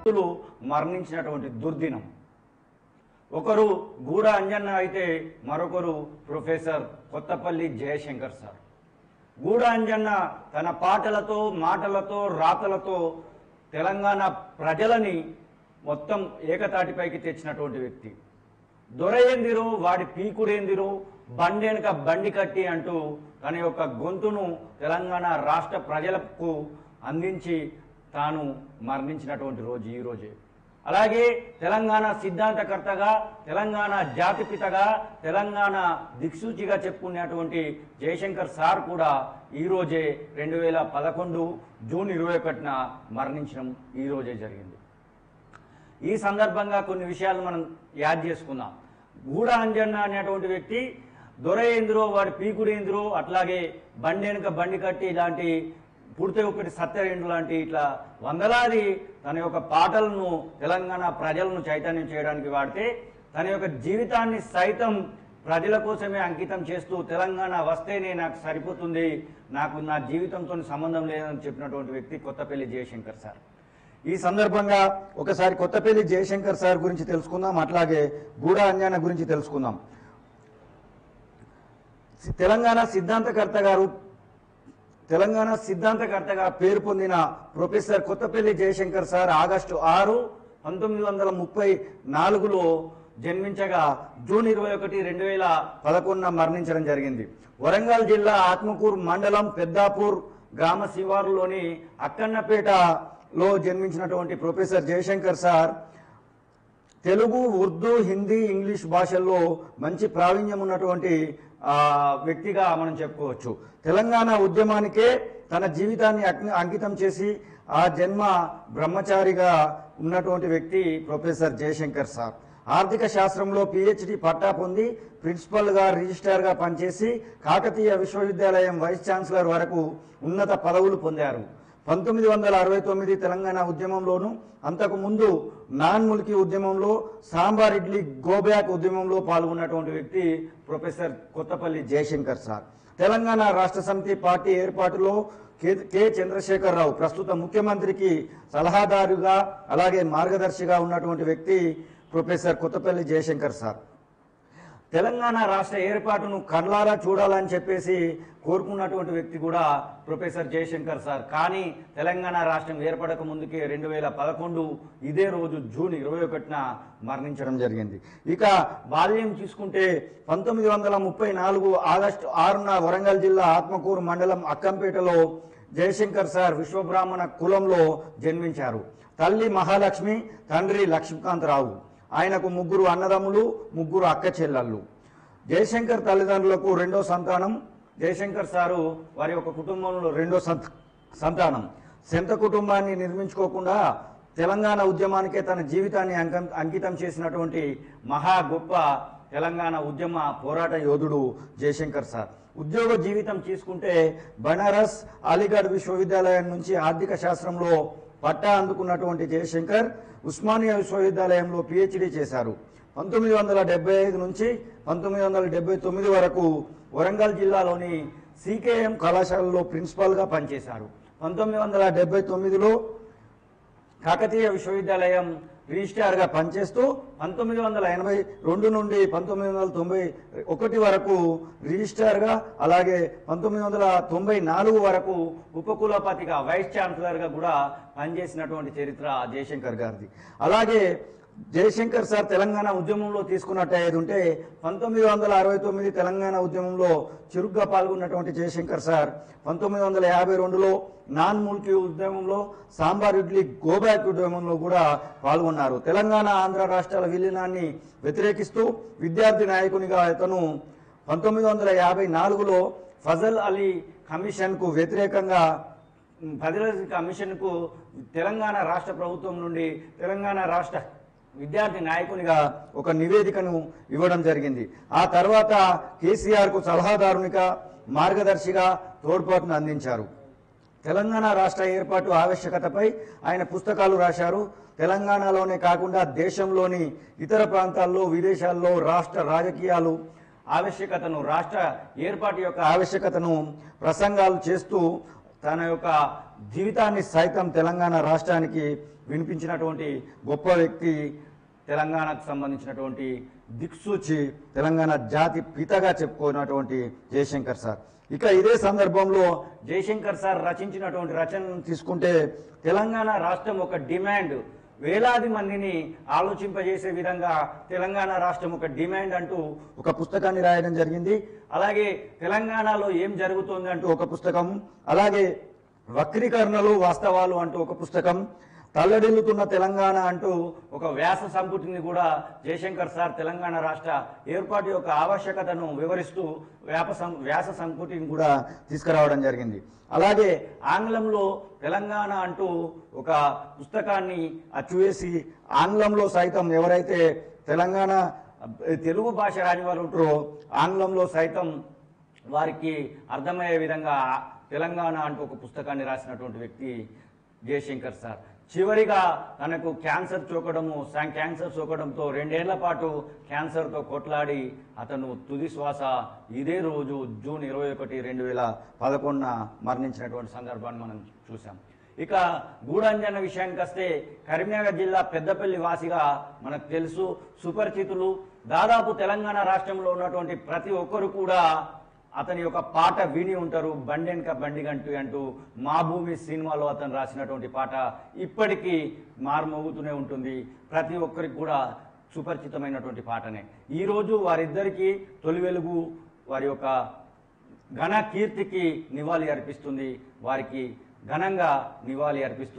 వ్యక్తులు మరణించినటువంటి దుర్దినం ఒకరు గూడ అంజన్న అయితే మరొకరు ప్రొఫెసర్ కొత్తపల్లి జయశంకర్ సార్ గూడ అంజన్న తన పాటలతో మాటలతో రాతలతో తెలంగాణ ప్రజలని మొత్తం ఏకతాటిపైకి తెచ్చినటువంటి వ్యక్తి దొరయేందిరో వాడి పీకుడేందిరో బండెనక బండి కట్టి అంటూ తన యొక్క గొంతును తెలంగాణ రాష్ట్ర ప్రజలకు అందించి తాను మరణించినటువంటి రోజు ఈ రోజే అలాగే తెలంగాణ సిద్ధాంతకర్తగా తెలంగాణ జాతిపితగా తెలంగాణ దిక్సూచిగా చెప్పుకునేటువంటి జయశంకర్ సార్ కూడా ఈ రోజే రెండు వేల పదకొండు జూన్ ఇరవై ఒకటిన మరణించడం ఈ రోజే జరిగింది ఈ సందర్భంగా కొన్ని విషయాలు మనం యాడ్ చేసుకుందాం గూడ అంజన్న అనేటువంటి వ్యక్తి దొరయేంద్రో వాడి పీకుడేంద్రో అట్లాగే బండెనక బండి కట్టి ఇలాంటి పుడితే ఒకటి సత్యరేంద్రు లాంటి ఇట్లా వందలాది తన యొక్క పాటలను తెలంగాణ ప్రజలను చైతన్యం చేయడానికి వాడితే తన యొక్క జీవితాన్ని సైతం ప్రజల కోసమే అంకితం చేస్తూ తెలంగాణ వస్తేనే నాకు సరిపోతుంది నాకు నా జీవితంతో సంబంధం లేదని చెప్పినటువంటి వ్యక్తి కొత్తపల్లి జయశంకర్ సార్ ఈ సందర్భంగా ఒకసారి కొత్తపల్లి జయశంకర్ సార్ గురించి తెలుసుకుందాం అట్లాగే గూడ అంజాన గురించి తెలుసుకుందాం సి- తెలంగాణ సిద్ధాంతకర్త గారు తెలంగాణ సిద్ధాంతకర్తగా పేరు పొందిన professor Kothapalli Jayashankar sir August ఆరు పంతొమ్మిది వందల ముప్పై నాలుగులో జన్మించగా జూన్ ఇరవై ఒకటి రెండు వేల పదకొండున మరణించడం జరిగింది వరంగల్ జిల్లా ఆత్మకూరు మండలం పెద్దాపూర్ గ్రామ శివారులోని అక్కన్నపేటలో జన్మించినటువంటి professor Jayashankar sir Telugu Urdu Hindi English భాషల్లో మంచి ప్రావీణ్యం ఉన్నటువంటి ఆ, వ్యక్తిగా మనం చెప్పుకోవచ్చు తెలంగాణ ఉద్యమానికే తన జీవితాన్ని అగ్ని- అంకితం చేసి ఆ జన్మ బ్రహ్మచారిగా ఉన్నటువంటి వ్యక్తి ప్రొఫెసర్ జయశంకర్ సార్ ఆర్థిక శాస్త్రంలో పిహెచ్డి పట్టా పొంది ప్రిన్సిపల్గా రిజిస్ట్రార్గా పనిచేసి కాకతీయ విశ్వవిద్యాలయం వైస్ ఛాన్సలర్ వరకు ఉన్నత పదవులు పొందారు పంతొమ్మిది వందల అరవై తొమ్మిది తెలంగాణ ఉద్యమంలోను అంతకు ముందు నాన్ ముల్కీ ఉద్యమంలో సాంబార్ ఇడ్లీ గోబ్యాక్ ఉద్యమంలో పాల్గొన్నటువంటి వ్యక్తి professor Kothapalli Jayashankar sir Telangana Rashtra Samithi party ఏర్పాటులో కె కె చంద్రశేఖరరావు ప్రస్తుత ముఖ్యమంత్రికి సలహాదారుగా అలాగే మార్గదర్శిగా ఉన్నటువంటి వ్యక్తి ప్రొఫెసర్ కొత్తపల్లి జయశంకర్ సార్ తెలంగాణ రాష్ట్ర ఏర్పాటును కళ్ళారా చూడాలని చెప్పేసి కోరుకున్నటువంటి వ్యక్తి కూడా ప్రొఫెసర్ జయశంకర్ సార్ కానీ తెలంగాణ రాష్ట్రం ఏర్పడక ముందుకే రెండు వేల పదకొండు ఇదే రోజు జూన్ ఇరవై ఒకటిన మరణించడం జరిగింది ఇక బాల్యం చూసుకుంటే పంతొమ్మిది వందల ముప్పై నాలుగు ఆగస్టు ఆరున వరంగల్ జిల్లా ఆత్మకూరు మండలం అక్కంపేటలో జయశంకర్ సార్ విశ్వబ్రాహ్మణ కులంలో జన్మించారు తల్లి మహాలక్ష్మి తండ్రి లక్ష్మీకాంతరావు ఆయనకు ముగ్గురు అన్నదమ్ములు ముగ్గురు అక్క చెల్లెళ్ళు జయశంకర్ తల్లిదండ్రులకు రెండో సంతానం జయశంకర్ సారు వారి యొక్క కుటుంబంలో రెండో సంత సంతానం సొంత కుటుంబాన్ని నిర్మించుకోకుండా తెలంగాణ ఉద్యమానికే తన జీవితాన్ని అంకం అంకితం చేసినటువంటి మహా గొప్ప తెలంగాణ ఉద్యమ పోరాట యోధుడు జయశంకర్ సార్ ఉద్యోగ జీవితం తీసుకుంటే బనారస్ అలీగఢ్ విశ్వవిద్యాలయం నుంచి ఆర్థిక శాస్త్రంలో పట్టా అందుకున్నటువంటి జయశంకర్ ఉస్మానియా విశ్వవిద్యాలయంలో పిహెచ్డి చేశారు పంతొమ్మిది వందల డెబ్బై ఐదు నుంచి పంతొమ్మిది వందల డెబ్బై తొమ్మిది వరకు వరంగల్ జిల్లాలోని సికేఎం కళాశాలలో ప్రిన్సిపాల్గా పనిచేశారు పంతొమ్మిది వందల డెబ్బై తొమ్మిదిలో కాకతీయ విశ్వవిద్యాలయం రిజిస్ట్రార్గా పనిచేస్తూ పంతొమ్మిది వందల ఎనభై రెండు నుండి పంతొమ్మిది వందల తొంభై ఒకటి వరకు రిజిస్ట్రార్గా అలాగే పంతొమ్మిది వందల తొంభై నాలుగు వరకు ఉపకులపతిగా వైస్ ఛాన్సలర్గా కూడా పనిచేసినటువంటి చరిత్ర జయశంకర్ గారిది అలాగే జయశంకర్ సార్ తెలంగాణ ఉద్యమంలో తీసుకున్నట్టు ఉంటే పంతొమ్మిది వందల అరవై తొమ్మిది తెలంగాణ ఉద్యమంలో చురుగ్గా పాల్గొన్నటువంటి జయశంకర్ సార్ పంతొమ్మిది వందల యాభై రెండులో నాన్ ముల్కీ ఉద్యమంలో సాంబార్ ఇడ్లీ గోబ్యాక్ ఉద్యమంలో కూడా పాల్గొన్నారు తెలంగాణ ఆంధ్ర రాష్ట్రాల విలీనాన్ని వ్యతిరేకిస్తూ విద్యార్థి నాయకునిగా అతను పంతొమ్మిది వందల యాభై నాలుగులో ఫజల్ అలీ కమిషన్కు వ్యతిరేకంగా ఫజల్ అలీ కమిషన్కు తెలంగాణ రాష్ట్ర ప్రభుత్వం నుండి తెలంగాణ రాష్ట్ర విద్యార్థి నాయకునిగా ఒక నివేదికను ఇవ్వడం జరిగింది ఆ తర్వాత కేసీఆర్కు సలహాదారునిగా మార్గదర్శిగా తోడ్పాటును అందించారు తెలంగాణ రాష్ట్ర ఏర్పాటు ఆవశ్యకతపై ఆయన పుస్తకాలు రాశారు తెలంగాణలోనే కాకుండా దేశంలోని ఇతర ప్రాంతాల్లో విదేశాల్లో రాష్ట్ర రాజకీయాలు ఆవశ్యకతను రాష్ట్ర ఏర్పాటు యొక్క ఆవశ్యకతను ప్రసంగాలు చేస్తూ తన యొక్క జీవితాన్ని సైతం తెలంగాణ రాష్ట్రానికి వినిపించినటువంటి గొప్ప వ్యక్తి తెలంగాణకు సంబంధించినటువంటి దిక్సూచి తెలంగాణ జాతి పితగా చెప్పుకున్నటువంటి జయశంకర్ సార్ ఇక ఇదే సందర్భంలో జయశంకర్ సార్ రచించినటువంటి రచనను తీసుకుంటే తెలంగాణ రాష్ట్రం ఒక డిమాండ్ వేలాది మందిని ఆలోచింపజేసే విధంగా తెలంగాణ రాష్ట్రం ఒక డిమాండ్ అంటూ ఒక పుస్తకాన్ని రాయడం జరిగింది అలాగే తెలంగాణలో ఏం జరుగుతుంది అంటూ ఒక పుస్తకం అలాగే వక్రీకరణలు వాస్తవాలు అంటూ ఒక పుస్తకం తల్లడిల్లుతున్న తెలంగాణ అంటూ ఒక వ్యాస సంపుటిని కూడా జయశంకర్ సార్ తెలంగాణ రాష్ట్ర ఏర్పాటు యొక్క ఆవశ్యకతను వివరిస్తూ వ్యాప సం- వ్యాస సంపుటిని కూడా తీసుకురావడం జరిగింది అలాగే ఆంగ్లంలో తెలంగాణ అంటూ ఒక పుస్తకాన్ని అచ్చువేసి ఆంగ్లంలో సైతం ఎవరైతే తెలంగాణ తెలుగు భాష రాని వారు ఉంటారో ఆంగ్లంలో సైతం వారికి అర్థమయ్యే విధంగా తెలంగాణ అంటూ ఒక పుస్తకాన్ని రాసినటువంటి వ్యక్తి జయశంకర్ సార్ చివరిగా తనకు క్యాన్సర్ చోకడము సా- క్యాన్సర్ సోకడంతో రెండేళ్ల పాటు క్యాన్సర్తో కొట్లాడి అతను తుది శ్వాస ఇదే రోజు జూన్ ఇరవై ఒకటి రెండు వేల పదకొండున మరణించినటువంటి సందర్భాన్ని మనం చూసాం ఇక గూడంజన విషయానికి వస్తే కరీంనగర్ జిల్లా పెద్దపల్లి వాసిగా మనకు తెలుసు సుపరిచితులు దాదాపు తెలంగాణ రాష్ట్రంలో ఉన్నటువంటి ప్రతి ఒక్కరు కూడా అతని యొక్క పాట విని ఉంటారు బండెనక బండి గంటు అంటూ మా భూమి సినిమాలో అతను రాసినటువంటి పాట ఇప్పటికీ మారుమోగుతూనే ఉంటుంది ప్రతి ఒక్కరికి కూడా సుపరిచితమైనటువంటి పాటనే ఈరోజు వారిద్దరికీ తొలి వెలుగు వారి యొక్క ఘన కీర్తికి నివాళి అర్పిస్తుంది వారికి ఘనంగా నివాళి అర్పిస్తుంది